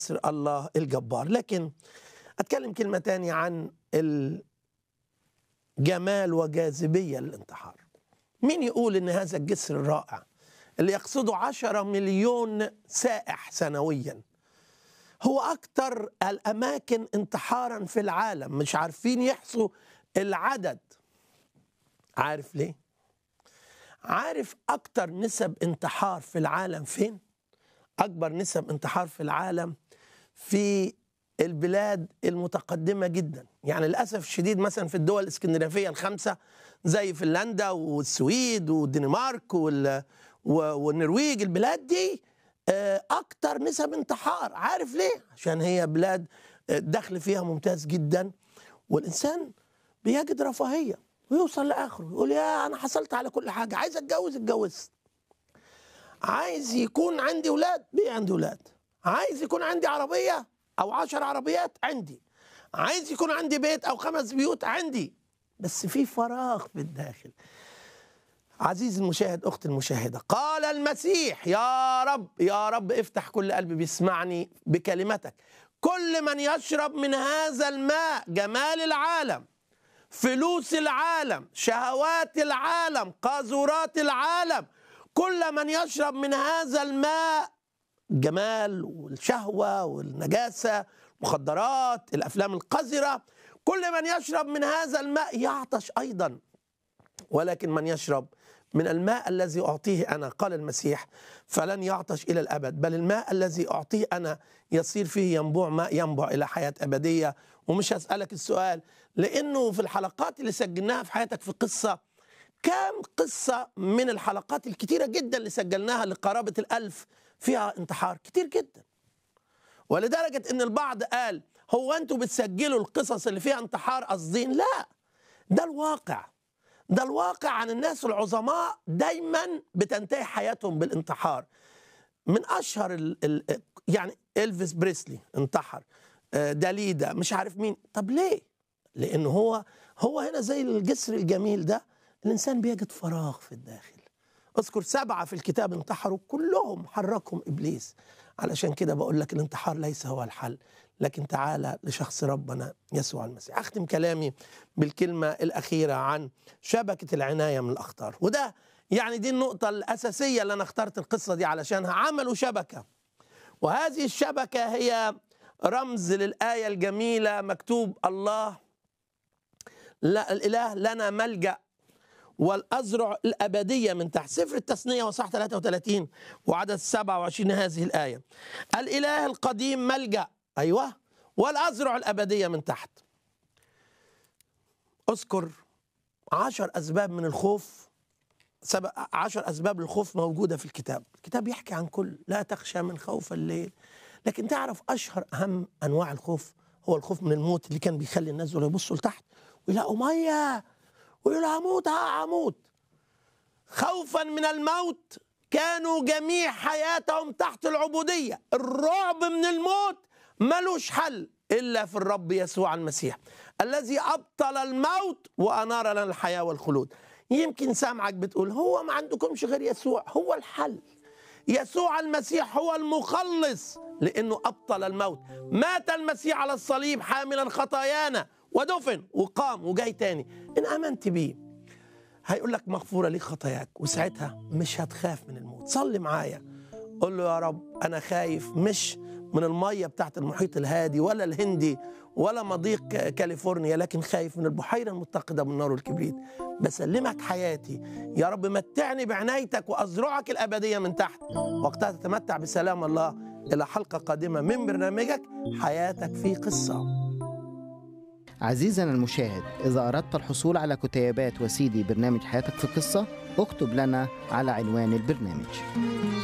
نصر الله الجبار لكن أتكلم كلمة تانية عن الجمال وجاذبية للانتحار مين يقول إن هذا الجسر الرائع اللي يقصده عشرة مليون سائح سنويا هو أكثر الأماكن انتحارا في العالم مش عارفين يحصوا العدد عارف ليه؟ عارف أكتر نسب انتحار في العالم فين؟ أكبر نسب انتحار في العالم في البلاد المتقدمة جدا يعني للأسف الشديد مثلا في الدول الاسكندنافية الخمسة زي فنلندا والسويد والدنمارك وال... والنرويج البلاد دي أكتر نسب انتحار عارف ليه؟ عشان هي بلاد الدخل فيها ممتاز جدا والإنسان بيجد رفاهية ويوصل لاخره يقول يا انا حصلت على كل حاجه عايز اتجوز اتجوزت عايز يكون عندي اولاد بي عندي اولاد عايز يكون عندي عربيه او عشر عربيات عندي عايز يكون عندي بيت او خمس بيوت عندي بس في فراغ في الداخل عزيزي المشاهد اختي المشاهده قال المسيح يا رب يا رب افتح كل قلب بيسمعني بكلمتك كل من يشرب من هذا الماء جمال العالم فلوس العالم شهوات العالم قاذورات العالم كل من يشرب من هذا الماء الجمال والشهوة والنجاسة مخدرات الأفلام القذرة كل من يشرب من هذا الماء يعطش أيضا ولكن من يشرب من الماء الذي أعطيه أنا قال المسيح فلن يعطش إلى الأبد بل الماء الذي أعطيه أنا يصير فيه ينبوع ماء ينبع إلى حياة أبدية ومش هسألك السؤال لأنه في الحلقات اللي سجلناها في حياتك في قصة كم قصة من الحلقات الكتيرة جدا اللي سجلناها لقرابة الألف فيها انتحار كتير جدا ولدرجة أن البعض قال هو أنتوا بتسجلوا القصص اللي فيها انتحار قصدين لا ده الواقع ده الواقع عن الناس العظماء دايما بتنتهي حياتهم بالانتحار من اشهر ال ال يعني الفيس بريسلي انتحر داليدا مش عارف مين طب ليه لان هو هو هنا زي الجسر الجميل ده الانسان بيجد فراغ في الداخل اذكر سبعه في الكتاب انتحروا كلهم حركهم ابليس علشان كده بقول لك الانتحار ليس هو الحل لكن تعالى لشخص ربنا يسوع المسيح اختم كلامي بالكلمه الاخيره عن شبكه العنايه من الاخطار وده يعني دي النقطه الاساسيه اللي انا اخترت القصه دي علشانها عملوا شبكه وهذه الشبكه هي رمز للايه الجميله مكتوب الله لا الاله لنا ملجا والأزرع الأبدية من تحت سفر التثنية وصح 33 وعدد 27 هذه الآية الإله القديم ملجأ أيوة والأزرع الأبدية من تحت أذكر عشر أسباب من الخوف سبع عشر أسباب للخوف موجودة في الكتاب الكتاب يحكي عن كل لا تخشى من خوف الليل لكن تعرف أشهر أهم أنواع الخوف هو الخوف من الموت اللي كان بيخلي الناس دول يبصوا لتحت ويلاقوا ميه ويقول هموت هموت خوفا من الموت كانوا جميع حياتهم تحت العبودية الرعب من الموت ملوش حل إلا في الرب يسوع المسيح الذي أبطل الموت وأنار لنا الحياة والخلود يمكن سامعك بتقول هو ما عندكمش غير يسوع هو الحل يسوع المسيح هو المخلص لأنه أبطل الموت مات المسيح على الصليب حاملا خطايانا ودفن وقام وجاي تاني ان امنت بيه هيقول لك مغفوره ليك خطاياك وساعتها مش هتخاف من الموت صلي معايا قول له يا رب انا خايف مش من الميه بتاعت المحيط الهادي ولا الهندي ولا مضيق كاليفورنيا لكن خايف من البحيره المتقده بالنار والكبريت بسلمك حياتي يا رب متعني بعنايتك وازرعك الابديه من تحت وقتها تتمتع بسلام الله الى حلقه قادمه من برنامجك حياتك في قصه عزيزنا المشاهد إذا أردت الحصول على كتيبات وسيدي برنامج حياتك في قصة اكتب لنا على عنوان البرنامج